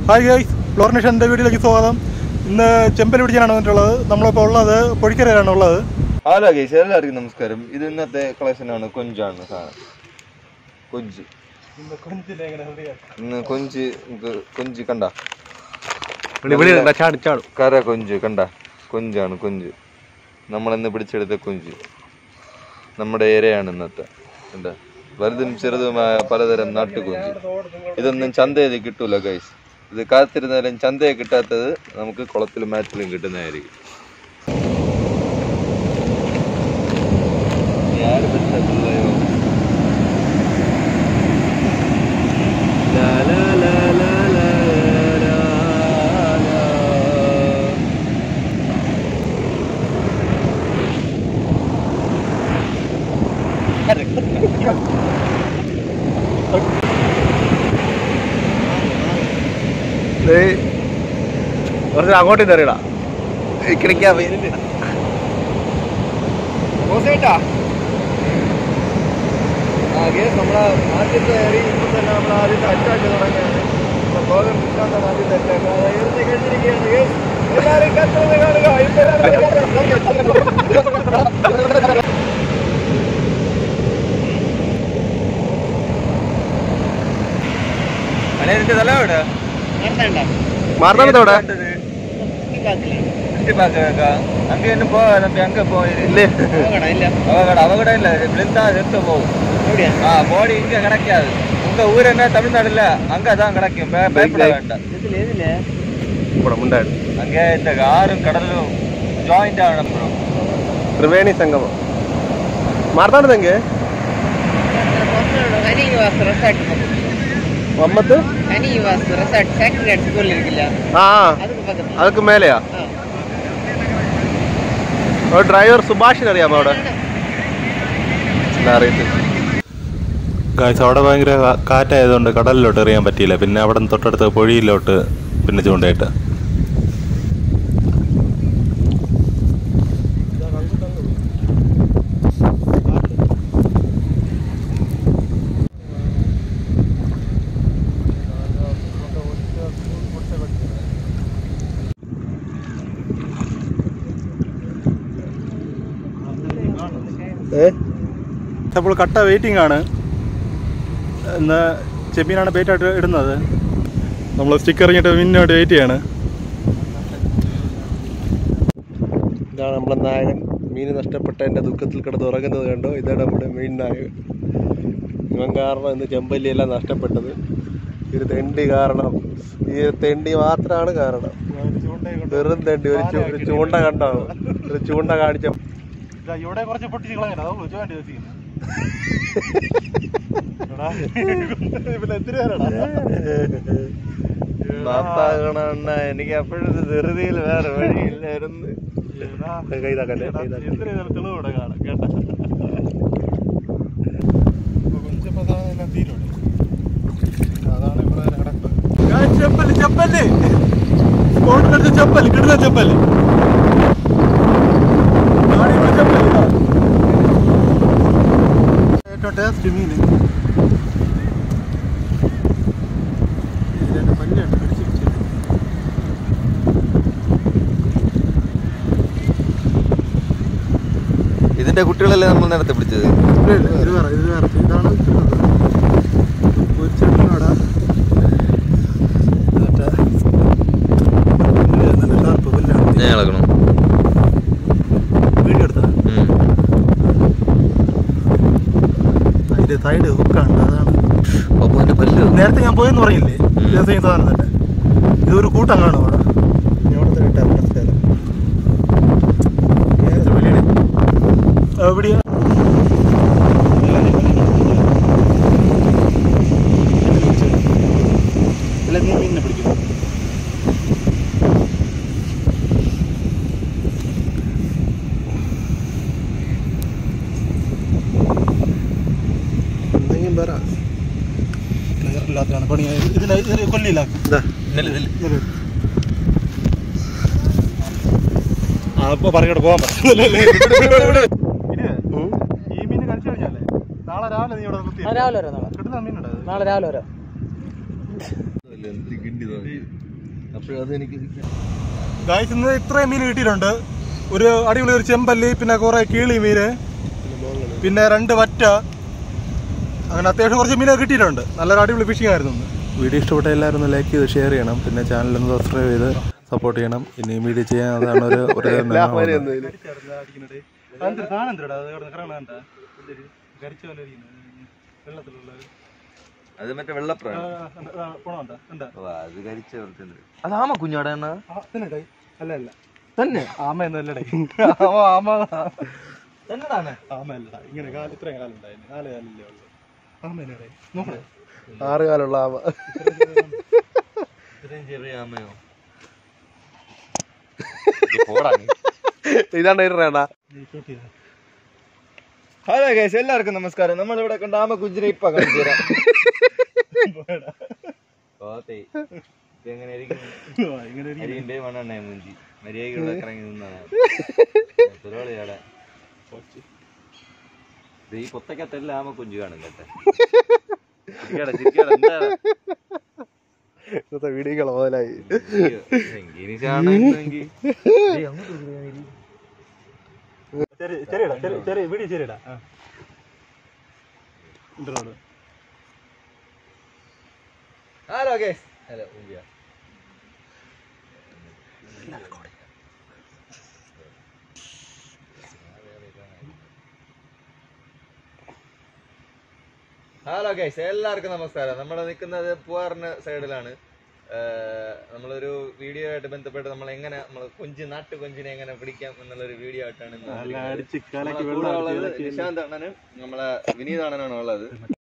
Hi guys ഫ്ലോറിനേഷൻ എൻ്റെ വീട്ടിലേക്ക് സ്വാഗതം ഇന്ന് ചെമ്പൽ പിടിക്കാനാണ് വന്നിട്ടുള്ളത് നമ്മളിപ്പോൾ ഉള്ളത് പൊഴിക്കരയിലാണ് ഉള്ളത് ഹലോ ഗൈസ് എല്ലാവർക്കും നമസ്കാരം ഇത് ഇന്നത്തെ കളക്ഷൻ ആണ് കൊഞ്ചാണ് സാധനം കൊഞ്ച് ഇന്ന് കൊഞ്ച് നമുക്ക് കൊഞ്ച് കണ്ട ചാടും കര കൊഞ്ച് കണ്ട കൊഞ്ചാണ് കൊഞ്ച് നമ്മളിന്ന് പിടിച്ചെടുത്ത കൊഞ്ച് നമ്മുടെ ഏരയാണ് ഇന്നത്തെ എന്താ വലുതും ചെറുതുമായ പലതരം നാട്ടുകൊഞ്ച് ഇതൊന്നും ചന്തയിൽ കിട്ടൂല ഗൈസ് ഇത് കാത്തിരുന്നാലും ചന്തയിൽ കിട്ടാത്തത് നമുക്ക് കുളത്തിലും മാറ്റിലും കിട്ടുന്നതായിരിക്കും யாரு பெற்ற பிள்ளையோ லா லா லா லா லா லா லா. കുറച്ച് അങ്ങോട്ട് തരടാ കിടക്കാ ആ, guys, നമ്മളെ ആദ്യത്തെ ഏറി ഇപ്പൊ തന്നെ നമ്മൾ ആദ്യത്തെ അറ്റാക്ക് തുടങ്ങിയാണ് ഇപ്പൊ ഭോഗം കിട്ടാത്ത ആദ്യത്തെ അറ്റാക്ക് അത് ഉയർത്തി കഴിഞ്ഞിരിക്കുകയാണ് guys. എല്ലാവരും കത്തുന്നത് കാണുക അനേരിന്റെ തല എവിടെ മാർത്താനത്തോടെ அங்க என்ன போ நம்ம அங்க போயிரு ഇല്ലേ அவகட அவகட இல்ல விழுந்தா செத்து போகும் ஆ போடி இங்க கிடைக்காது உங்க ஊர் என்ன தமிழ்நாடுல அங்கதான் கிடைக்கும் பய- பயப்பட வேண்டாம் ഇവിടെ മുണ്ടാട് அங்க இந்த ஆறும் கடலும் ஜாயிண்ட் ஆகணும் ப்ரோ ത്രിവേണി സംഗമം മാർത്താനത്തെങ്ക് മമ്മത്ത് ആ അതൊക്കെ മേലെയാ ഒരു ഡ്രൈവർ സുഭാഷിന് അറിയാമോ അവിടെ ഇല്ല, അറിയത്തില്ല ഗായ്സ് അവിടെ ഭയങ്കര കാ- കാറ്റായതുകൊണ്ട് കടലിലോട്ട് എറിയാൻ പറ്റിയില്ല പിന്നെ അവിടെ നിന്ന് തൊട്ടടുത്ത പൊഴിയിലോട്ട് പിന്നെ ചൂണ്ടയിട്ട് ഏ അപ്പോൾ കട്ട വെയിറ്റിംഗ് ആണ് ഇന്ന് ചെമ്മീനാണ് ബേറ്റായിട്ട് ഇടുന്നത് നമ്മൾ സ്റ്റിക്കർ ഇറങ്ങിയിട്ട് മീനിനായിട്ട് വെയിറ്റ് ചെയ്യാണ് ഇതാണ് നമ്മളെ നായകൻ മീൻ നഷ്ടപ്പെട്ടതിന്റെ ദുഃഖത്തിൽ കിടന്ന് ഉറങ്ങുന്നത് കണ്ടോ ഇതാണ് നമ്മുടെ മെയിൻ നായകൻ ഇവൻ കാരണം ഇന്ന് ചെമ്പല്ലി എല്ലാം നഷ്ടപ്പെട്ടത് ഒരു തെണ്ടി കാരണം ഈ തെണ്ടി മാത്രമാണ് കാരണം വെറും തെണ്ടി ഒരു ചൂ- ഒരു ചൂണ്ട കണ്ടോ ഒരു ചൂണ്ട കാണിച്ച ഇവിടെ കുറച്ച് പൊട്ടിച്ച് കളയണ്ട അതാ വിളിച്ചു വേണ്ടി പിന്നെ എത്ര മാപ്പാകണ എനിക്ക് അപ്പോഴത്തെ ധൃതിയിൽ വേറെ വഴിയില്ലായിരുന്നു കൈതാക്കല്ലേ കൈതാക്കല്ലേ എത്ര തെളിവിടെ കാണാം കേട്ടോ കൊഞ്ചപ്പോ എല്ലാം തീരുണ്ട് അതാണ് ഇവിടെ കിടക്കുന്നത് ചെപ്പല് ചെപ്പല് സ്പോട്ടിനടുത്ത് ചെപ്പല് കിട്ടുന്ന ചെപ്പല് അടിപൊളി ചെപ്പല് ഇതാ. ഏറ്റവും ടേസ്റ്റ് മീൻ ഇതിന്റെ പല്ലുണ്ട് പിടിച്ച് പിടിച്ച് ഇതിന്റെ കുട്ടികളല്ലേ നമ്മൾ നേരത്തെ പിടിച്ചത് ഇല്ല, ഇല്ല, ഇത് വേറെ ഇത് വേറെ ഇതാണ് കിട്ടുന്നത് പൊരിച്ചെടുക്കണോടാ മറ്റേ പുല്ല് നല്ല ഷാർപ്പ് പുല്ലാണ് ഞാൻ ഇളകണം വീഡിയോ എടുത്താ അതിന്റെ സൈഡ് ഹുക്കാണ് അതാണ് അപ്പൊ എന്റെ പല്ല് നേരത്തെ ഞാൻ പോയെന്ന് പറഞ്ഞില്ലേ ഉം. ദിവസം ഈ സാധനം തന്നെ ഇതൊരു കൂട്ടം കാണും അവിടെ എവിടുത്തെ കിട്ടാൻ സ്ഥലം എവിടെയാ അല്ല നീ മീനിനെ പിടിക്കും എന്തെങ്കിലും പറ ക്ലിയറില്ലാത്തതാണ് പണി ഇതിൽ ഇതിൽ കൊല്ലിയിലാക്കും ആ ഇപ്പൊ പറഞ്ഞോട്ട് പോകാൻ പറ്റില്ല ഈ മീൻ കഴിച്ചു കഴിഞ്ഞാലേ നാളെ രാവിലെ നീ ഇവിടെ നിർത്തി രാവിലെ വരാം നാളെ കിട്ടുന്ന മീനുണ്ടോ നാളെ രാവിലെ വരാം എന്ത് കിണ്ടി നോക്കി അപ്പോഴത് എനിക്ക് ഗായ്സ് ഇന്ന് ഇത്രയും മീൻ കിട്ടിയിട്ടുണ്ട് ഒരു അടിപൊളി ഒരു ചെമ്പല്ലി പിന്നെ കുറെ കീളി മീന് പിന്നെ രണ്ട് വറ്റ അങ്ങനെ അത്യാവശ്യം കുറച്ച് മീനൊക്കെ കിട്ടിയിട്ടുണ്ട് നല്ലൊരു അടിപൊളി ഫിഷിംഗ് ആയിരുന്നു ഇന്ന് വീഡിയോ ഇഷ്ടപ്പെട്ട എല്ലാവരും ഒന്ന് ലൈക്ക് ചെയ്ത് ഷെയർ ചെയ്യണം പിന്നെ ചാനൽ ഒന്ന് സബ്സ്ക്രൈബ് ചെയ്ത് സപ്പോർട്ട് ചെയ്യണം ഇനി വീഡിയോ ചെയ്യാൻ അതാണ് ഒരു ഒരു അത് മറ്റേ വെള്ളപ്രാണ് ഓ, അത് കരിച്ച വൃത്തിയുണ്ട്. അത് ആമ കുഞ്ഞാടാ എണ്ണ അല്ല അല്ല തന്നെ ആമ എന്നല്ലടേ ആമ ആമ തന്നെടാണ് ആമ അല്ലടാ ഇങ്ങനെ കാല് ഇത്രയും കാലുണ്ടായിരുന്നു നാല് കാലല്ലേ ഉള്ളൂ ആമ എന്നടേ നോക്കണേ ആറ് കാലുള്ള ആമ ഇത്രയും ചെറിയ ആമയോ പോടാ നീ. ഇതാണ്ട് ഇടണേടാ ഹലോ ഗൈസ് എല്ലാവർക്കും നമസ്കാരം നമ്മൾ ഇവിടെ കണ്ട ആമ കുഞ്ചിനെ ഇപ്പൊ കാണിച്ചു തരാം പോത്തെ. ഇതെങ്ങനെ ഇരിക്കുന്നു? ഇങ്ങനെ ഒരു അരിയുണ്ടേ മണ്ണെണ്ണ മുഞ്ചി മര്യാദക്കുള്ള ഇറങ്ങി നിന്നാണ് പരിപാടിയാടെ ഇത് ഈ പൊത്തക്കത്തെല്ലാം ആമ കുഞ്ചു കാണും കേട്ടെ ചിരിക്കാടാ, ചിരിക്കാടാ, എന്താടാ? ഇന്നത്തെ വീഡിയോകൾ മുതലായി അയ്യോ, എങ്കിനി ചാണെങ്കി. ഏയ്, അങ്ങോട്ട് വിളിക്കാൻ ഇരി. ചെറിയ ചെറിയടാ ചെറിയ ചെറിയ വീടി ചെറിയടാ ഇന്റർനോട് ഹലോ ഗൈസ് ഹലോ ഉമ്പിയ ഹലോ ഗൈസ് എല്ലാവർക്കും നമസ്കാരം നമ്മൾ നിൽക്കുന്നത് പൂവാറിന് സൈഡിലാണ് നമ്മളൊരു വീഡിയോ ആയിട്ട് ബന്ധപ്പെട്ട് നമ്മൾ എങ്ങനെ നമ്മൾ കൊഞ്ച് നാട്ടു കൊഞ്ചിനെ എങ്ങനെ പിടിക്കാം എന്നുള്ളൊരു വീഡിയോ ആയിട്ടാണ് ഇന്ന് നല്ല വന്നിരിക്കുന്നത്. അടിച്ച് കലക്കി നമ്മളെ വെള്ളം കൂടെ ഉള്ളത് അടിച്ച് നിശാന്ത് അണ്ണനും നമ്മളെ വിനീത് അണ്ണനാണ് ഉള്ളത്